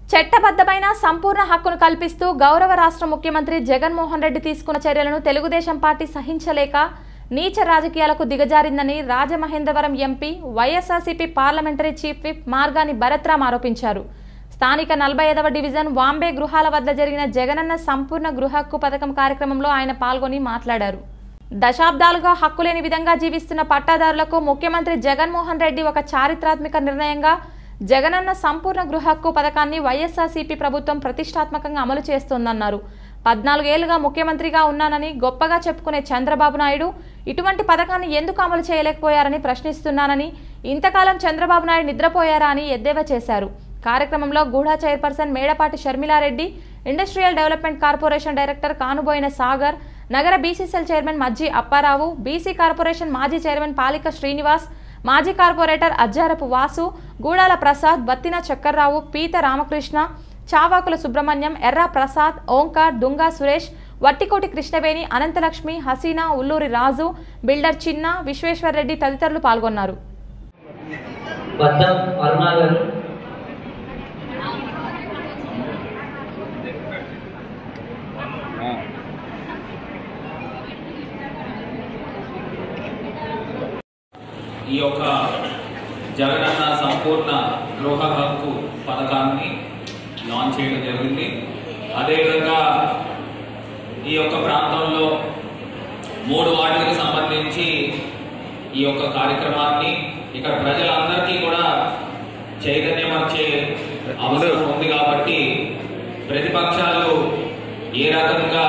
చట్టబద్ధమైన సంపూర్ణ హక్కును కల్పిస్తూ గౌరవ రాష్ట్ర ముఖ్యమంత్రి జగన్మోహన్ రెడ్డి తీసుకున్న చర్యలను తెలుగుదేశం పార్టీ సహించలేక నీచ రాజకీయాలకు దిగజారిందని Rajamahendravaram MP YSRCP parliamentary chief whip Margani Bharatram ఆరోపించారు స్థానిక నలభై ఐదవ డివిజన్ వాంబే గృహాల వద్ద జరిగిన జగనన్న సంపూర్ణ గృహ హక్కు పథకం కార్యక్రమంలో ఆయన పాల్గొని మాట్లాడారు దశాబ్దాలుగా హక్కులేని విధంగా జీవిస్తున్న పట్టాదారులకు ముఖ్యమంత్రి జగన్మోహన్ రెడ్డి ఒక చారిత్రాత్మక నిర్ణయంగా జగనన్న సంపూర్ణ గృహ హక్కు పథకాన్ని వైఎస్ఆర్సీపీ ప్రభుత్వం ప్రతిష్టాత్మకంగా అమలు చేస్తోందన్నారు పద్నాలుగేళ్లుగా ముఖ్యమంత్రిగా ఉన్నానని గొప్పగా చెప్పుకునే చంద్రబాబు నాయుడు ఇటువంటి పథకాన్ని ఎందుకు అమలు చేయలేకపోయారని ప్రశ్నిస్తున్నానని ఇంతకాలం చంద్రబాబు నాయుడు నిద్రపోయారా అని ఎద్దేవా చేశారు కార్యక్రమంలో GUDA chairperson Medapati Sharmilareddy industrial development corporation director Kanuboina Sagar నగర BCCL chairman Majji Apparao BC corporation మాజీ చైర్మన్ పాలిక శ్రీనివాస్ మాజీ కార్పొరేటర్ అజ్జారపు వాసు గూడాల ప్రసాద్ బత్తిన చక్కర్రావు పీత రామకృష్ణ చావాకుల సుబ్రహ్మణ్యం ఎర్ర ప్రసాద్ ఓంకార్ దుంగా సురేష్ వట్టికోటి కృష్ణవేణి అనంతలక్ష్మి హసీనా ఉల్లూరి రాజు బిల్డర్ చిన్న విశ్వేశ్వర్రెడ్డి తదితరులు పాల్గొన్నారు బద్దం అరుణ గారు ఈ యొక్క జగనన్న సంపూర్ణ గృహ హక్కు పథకాన్ని లాంచ్ చేయడం జరిగింది అదేవిధంగా ఈ యొక్క ప్రాంతంలో మూడు వార్డులకు సంబంధించి ఈ యొక్క కార్యక్రమాన్ని ఇక్కడ ప్రజలందరికీ కూడా చైతన్యమర్చే అవసరం ఉంది కాబట్టి ప్రతిపక్షాలు ఏ రకంగా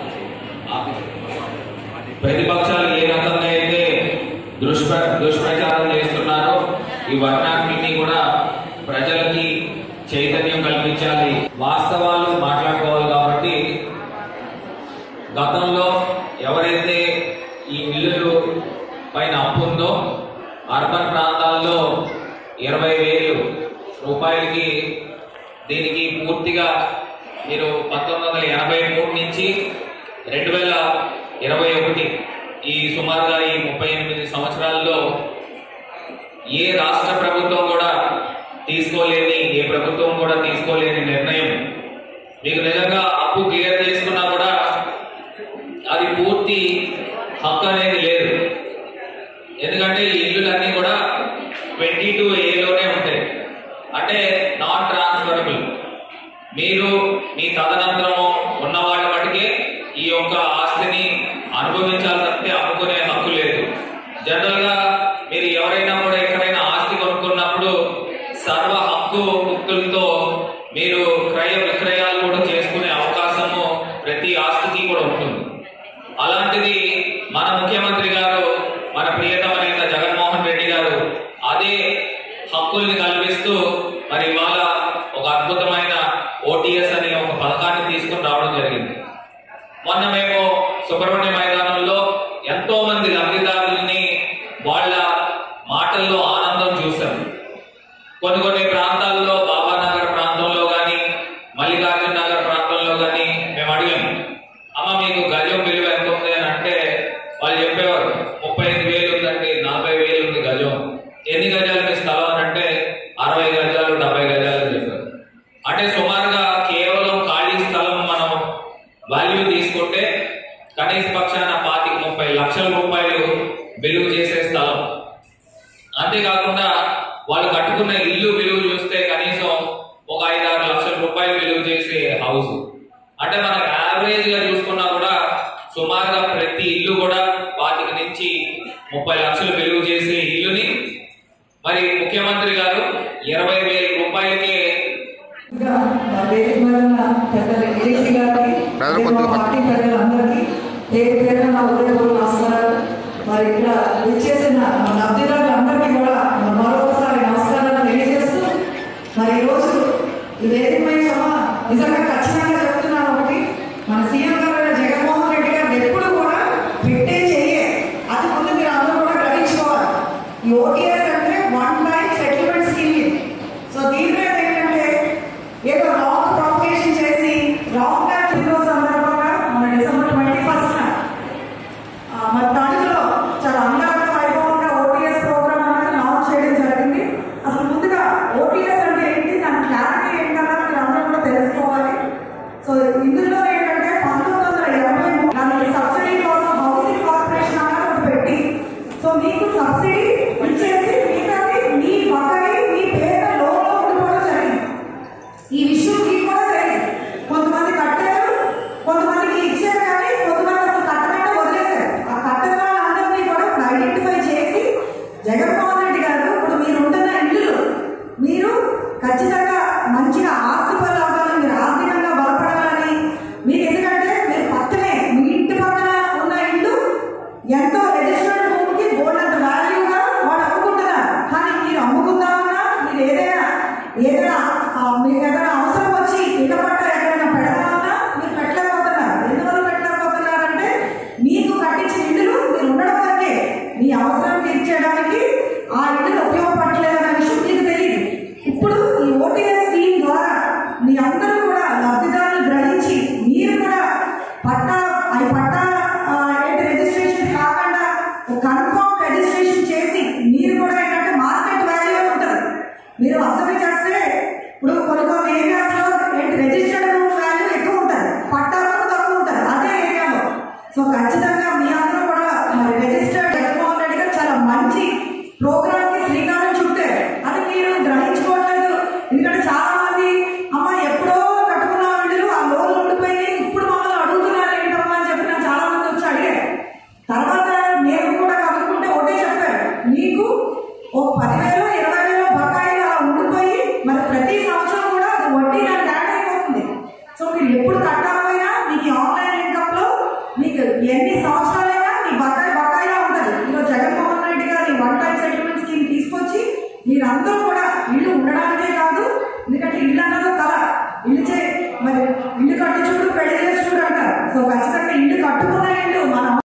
ప్రతిపక్షాలు ఏ రకంగా అయితే దుష్ప్ర దుష్ప్రచారం చేస్తున్నారో ఈ వర్ణాన్ని కూడా ప్రజలకి చైతన్యం కల్పించాలి వాస్తవాలు మాట్లాడుకోవాలి కాబట్టి గతంలో ఎవరైతే ఈ ఇల్లులు పైన అప్పు ఉందో అర్బన్ ప్రాంతాల్లో ఇరవై వేలు రూపాయలకి దీనికి పూర్తిగా మీరు పంతొమ్మిది వందల ఎనభై మూడు నుంచి రెండు వేల ఇరవై ఒకటి ఈ సుమారుగా ఈ ముప్పై ఎనిమిది సంవత్సరాల్లో ఏ రాష్ట్ర ప్రభుత్వం కూడా తీసుకోలేని ఏ ప్రభుత్వం కూడా తీసుకోలేని నిర్ణయం మీకు నిజంగా అప్పు క్లియర్ చేసుకున్నా కూడా అది పూర్తి హక్కు అనేది లేదు ఎందుకంటే ఈ ఇల్లులన్నీ కూడా ట్వంటీ టూ ఏలోనే ఉంటాయి అంటే నాన్ ట్రాన్స్ఫరబుల్ మీరు మీ తదనంతరము ఉన్న వాళ్ళ మటుకే ఈ యొక్క ఆస్తిని అనుభవించాలి తప్పితే అమ్ముకునే హక్కు లేదు జనరల్ గా మీరు ఎవరైనా కూడా ఎక్కడైనా ఆస్తి కొనుక్కున్నప్పుడు సర్వ హక్కు ముక్తులతో మీరు క్రయ విక్రయాలు కూడా చేసుకునే అవకాశము ప్రతి ఆస్తికి కూడా ఉంటుంది అలాంటిది మన ముఖ్యమంత్రి గారు మన ప్రియతమ నేత జగన్మోహన్ రెడ్డి గారు అదే హక్కుల్ని కల్పిస్తూ మరి ఇవాళ ఒక అద్భుతమైన ఓటీఎస్ అనే ఒక పథకాన్ని తీసుకుని రావడం జరిగింది మొన్న మేము సుబ్రహ్మణ్య మైదానంలో ఎంతో మంది లబ్ధిదారుల్ని వాళ్ళ మాటల్లో ఆనందం చూశాం కొన్ని కొన్ని ప్రాంతాల్లో బాబానగర్ ప్రాంతంలో కానీ మల్లికార్జున నగర్ ప్రాంతంలో కానీ మేము అడిగాం అమ్మ మీకు గజం విలువ ఎంత ఉంది అని అంటే వాళ్ళు చెప్పేవారు ముప్పై ఐదు వేలు ఉందండి నలభై వేలు ఉంది గజం ఎన్ని గజాలు మీ స్థలం అని అంటే అరవై గజాలు డెబ్బై గజాలు అని చెప్పారు అంటే సుమారుగా కేవలం ఖాళీ స్థలం మనం వాల్యూ తీసుకుంటే కనీస పక్షాన పాతిక ముప్పై లక్షల రూపాయలు విలువ చేసే స్థలం అంతేకాకుండా వాళ్ళు కట్టుకున్న ఇల్లు విలువ చూస్తే కనీసం ఒక ఐదు ఆరు లక్షల రూపాయలు విలువ చేసే హౌస్ అంటే మనకు యావరేజ్ గా చూసుకున్నా కూడా సుమారుగా ప్రతి ఇల్లు కూడా పాతిక నుంచి ముప్పై లక్షలు విలువ చేసే ఇల్లుని మరి ముఖ్యమంత్రి గారు ఇరవై వేల రూపాయలకే ఇంకా వేదిక మీద ఉన్న పెద్దలు ఏసీ గారికి బ్రదర్ మరియు కొద్దిగా పార్టీ పెద్దలందరికీ పేరు పేరున నా ఉదయపూర్వ నమస్కారాలు మరి ఇక్కడ విచ్చేసిన మన లబ్ధిదారులందరికీ కూడా మరొకసారి నమస్కారాలు తెలియజేస్తూ మరి ఈరోజు ఈ వేదిక మీద సభ నిజంగా ఖచ్చితంగా చెప్తున్నాను ఒకటి మన సీఎం గారు అయిన జగన్మోహన్ రెడ్డి గారు ఎప్పుడు కూడా పెట్టే చెయ్యే అది ముందు మీరు అందరూ కూడా గ్రహించుకోవాలి ఈ ఓటీఎస్ అంటే one time settlement scheme so దీని మీద ఏంటంటే ఏదో రాంగ్ ప్రాపగేషన్ చేసి రాంగ్ టైం ఫిబ్రవరి సందర్భంగా మన డిసెంబర్ ట్వంటీ ఫస్ట్ మరి దానిలో చాలా అంగరంగ వైభవంగా ఓటీఎస్ ప్రోగ్రామ్ అనేది లాంచ్ చేయడం జరిగింది అసలు ముందుగా ఓటీఎస్ అంటే ఏంటి దాని క్లారిటీ ఏంటన్నా మీరు ఇప్పుడు కొన్ని కొన్ని ఏరియాస్లో ఏంటి రిజిస్టర్డ్ వాల్యూ ఎక్కువ ఉంటుంది పట్టాలకు తక్కువ ఉంటుంది అదే ఏరియాలో సో ఖచ్చితంగా మీ అందరూ కూడా మరి రిజిస్టర్డ్ జగన్మోహన్ రెడ్డి గారు చాలా మంచి ప్రోగ్రామ్ కి శ్రీకారం చుట్టారు అది మీరు గ్రహించుకోవట్లేదు ఎందుకంటే చాలా మంది అమ్మ ఎప్పుడో కట్టుకున్న వీళ్ళు ఆ లోన్లు ఉండిపోయి ఇప్పుడు మమ్మల్ని అడుగుతున్నారు ఏంటమ్మా అని చెప్పి నాకు చాలా మంది వచ్చి అడిగారు తర్వాత నేను కూడా కనుక్కుంటే ఒకటే చెప్పారు నీకు ఓ పదివేలు ఇరవై వేలు బకాయిలు అలా ఉండిపోయి మరి ప్రతి సంవత్సరం కూడా అది వడ్డీ నాకు యాడ్ అయిపోతుంది సో మీరు ఎప్పుడు కట్టాలైనా మీకు ఈ ఆన్లైన్ ఇన్కమ్ లో మీకు ఎన్ని సంవత్సరాలైనా మీ బకాయి బకాయిలా ఉంటుంది ఈరోజు జగన్మోహన్ రెడ్డి గారి వన్ టైం సెటిల్మెంట్ స్కీమ్ తీసుకొచ్చి మీరందరూ కూడా ఇల్లు ఉండడానికే కాదు ఎందుకంటే ఇల్లు అన్నది కళ ఇల్లు చే మరి ఇల్లు కట్టి చూడు పెళ్లి చేసి చూడు అంటారు సో ఖచ్చితంగా